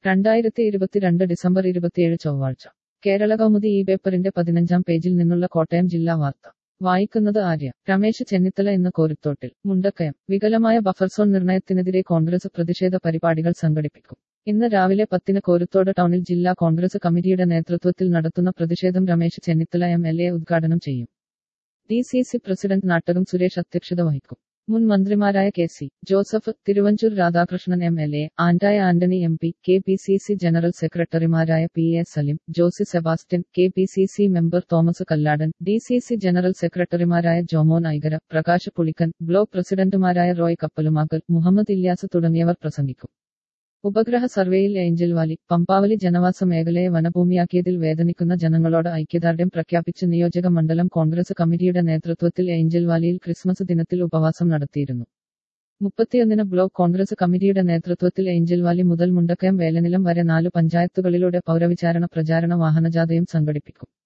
രണ്ടായിരത്തി ഇരുപത്തിരണ്ട് ഡിസംബർ ഇരുപത്തിയേഴ് ചൊവ്വാഴ്ച കേരള കൗമുദി ഈ പേപ്പറിന്റെ പതിനഞ്ചാം പേജിൽ നിന്നുള്ള കോട്ടയം ജില്ലാ വാർത്ത വായിക്കുന്നത് ആര്യ രമേശ് ചെന്നിത്തല ഇന്ന് കോരിത്തോട്ടിൽ മുണ്ടക്കയം വികലമായ ബഫർ സോൺ നിർണയത്തിനെതിരെ കോൺഗ്രസ് പ്രതിഷേധ പരിപാടികൾ സംഘടിപ്പിക്കും ഇന്ന് രാവിലെ പത്തിന് കോരുത്തോട് ടൗണിൽ ജില്ലാ കോൺഗ്രസ് കമ്മിറ്റിയുടെ നേതൃത്വത്തിൽ നടത്തുന്ന പ്രതിഷേധം Ramesh Chennithala M L A ഉദ്ഘാടനം ചെയ്യും D C C president Nattakam Suresh അധ്യക്ഷത വഹിക്കും മുൻ മന്ത്രിമാരായ K C Joseph Thiruvanchoor Radhakrishnan M L A ആന്റായ Antony M P K P C C general സെക്രട്ടറിമാരായ P A Salim Josy Sebastian K P C C member Thomas Kalladan D C C general സെക്രട്ടറിമാരായ ജോമോൻ ഐഗര പ്രകാശ് പുളിക്കൻ ബ്ലോക്ക് പ്രസിഡന്റുമാരായ റോയ് കപ്പലുമാക്കൽ മുഹമ്മദ് ഇല്യാസ് തുടങ്ങിയവർ പ്രസംഗിക്കും ഉപഗ്രഹ സർവേയിൽ ഏഞ്ചൽ വാലി പമ്പാവലി ജനവാസ മേഖലയെ വനഭൂമിയാക്കിയതിൽ വേദനിക്കുന്ന ജനങ്ങളോട് ഐക്യദാർഢ്യം പ്രഖ്യാപിച്ച് നിയോജക മണ്ഡലം കോൺഗ്രസ് കമ്മിറ്റിയുടെ നേതൃത്വത്തിൽ ഏഞ്ചൽ വാലിയിൽ ക്രിസ്മസ് ദിനത്തിൽ ഉപവാസം നടത്തിയിരുന്നു മുപ്പത്തിയൊന്നിന് ബ്ലോക്ക് കോൺഗ്രസ് കമ്മിറ്റിയുടെ നേതൃത്വത്തിൽ ഏഞ്ചൽ വാലി മുതൽ മുണ്ടക്കയം വേലനിലം വരെ നാലു പഞ്ചായത്തുകളിലൂടെ പൗരവിചാരണ പ്രചാരണ വാഹനജാഥയും സംഘടിപ്പിക്കും